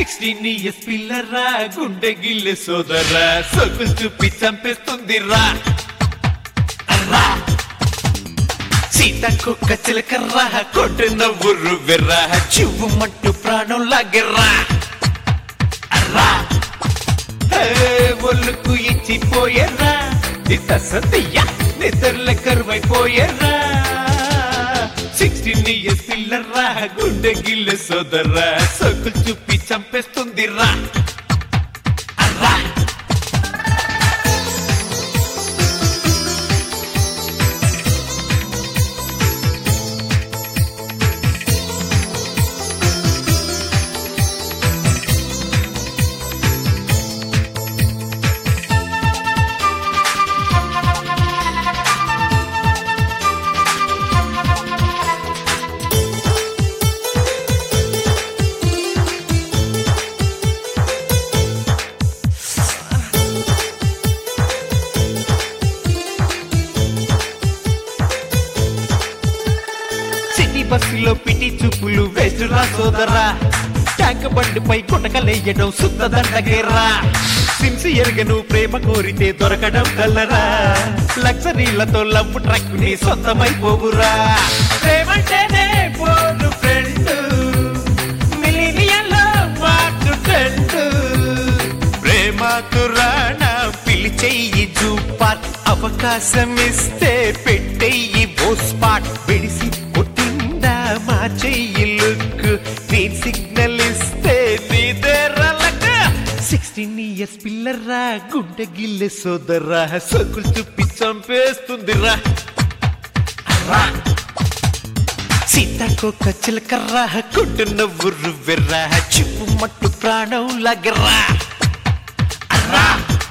Sixteen years పిల్లరా గుండె గిల్లె సోదరా సొగ్గులు చూపి చంపేస్తుందిరా అర్రా సీతకొక్క చిలకర్రా కొట్టు నవ్వురు వెర్రా చివ్వు మట్టు ప్రాణం లాగెర్రా అర్రా హే, ఒళ్ళుకు ఇచ్చిపోయర్రా ఇంత సతయ్య నిద్రల కరువైపోయర్రా సిక్స్టీన్ ఇయర్స్ పిల్లర్రా గుండె గిల్లె సోదర్రా సొగ్గులు చూపి చంపేస్తుందిరా అర్రా సిటీ బస్సులో పిటి చూపులు వేసురా సోదరా ట్యాంక్ బండిపై కొటకలేయడం శుద్ధ దండగేర్రా సిన్సియర్ గా నువ్వు ప్రేమ కోరితే దొరకడం కల్లరా లగ్జరీలతో లవ్ ట్రక్ ని సొంతమైపోవురా ప్రేమంటేనే పోను ఫ్రెండ్ మిలీనియన్ లో వాటు ట్రెండ్ ప్రేమాతురాణ పిలిచెయ్యి జూపాట్ అవకాశం ఇస్తే పెట్టెయ్యి ఓ స్పాట్ విడిసి పుట్టిందా మా చెయ్యి లుక్ గ్రీన్ సిగ్నల్ ఇస్తే నీదే రలక సిక్స్టీన్ ఇయర్స్ పిల్లరా గుండె గిల్లె సోదరా సొక్కులు చూపి చంపేస్తుందిరా అర్రా సీతాకోక చిలకర్రా కొట్టు నవ్వురు వెర్రా చిప్పు మట్టు ప్రాణం లాగర్రా అర్రా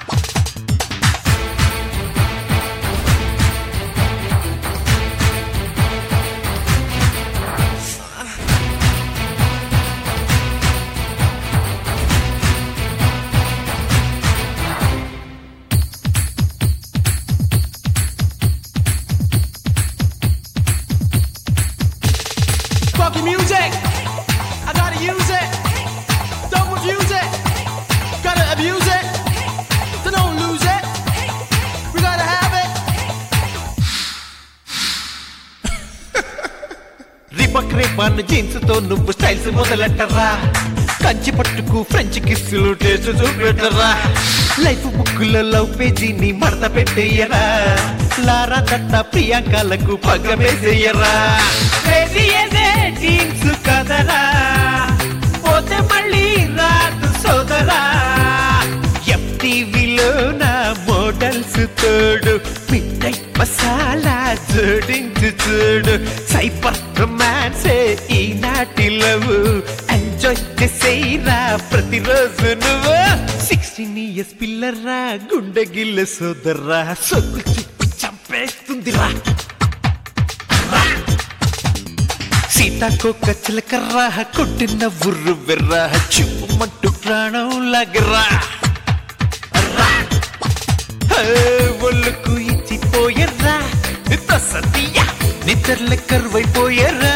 Funky music, I gotta use it. Don't refuse it. Gotta abuse it. So don't lose it. We gotta have it. Reebok Ray Ban jeans తో నువ్వు స్టైల్స్ మొదలెట్టరా కంచి పట్టుకు ఫ్రెంచ్ కిస్సులు టేస్ట్ చూపెట్టరా లైఫ్ బుక్కుల లవ్ పేజీని మడత పెట్టేయరా లారా తట్ట ప్రియాంకలకు పగ్గ వేసేయరా జీన్స్ కదరా పోతే మళ్ళీ రాదు సోదరా ఎంటీవీలో నా మోడల్స్ తోడు మిడ్నైట్ మసాలా జోడించు చూడు సైపర్ రొమాన్సే ఈనాటి లవ్ ఎంజాయ్ చేసేరా ప్రతిరోజు నువ్వు సిక్స్టీన్ ఇయర్స్ పిల్లరా గుండె గిల్ల సోదరా సొక్కు చిప్పి చంపేస్తుందిరా సీతాకోక చిలకర్రా కొట్టిన ఉర్రు వెర్రా చిప్పు మట్టు ప్రాణం లాగరా ఒళ్ళుకు ఇచ్చిపోయర్రా సతీయ నిద్రల కరువైపోయర్రా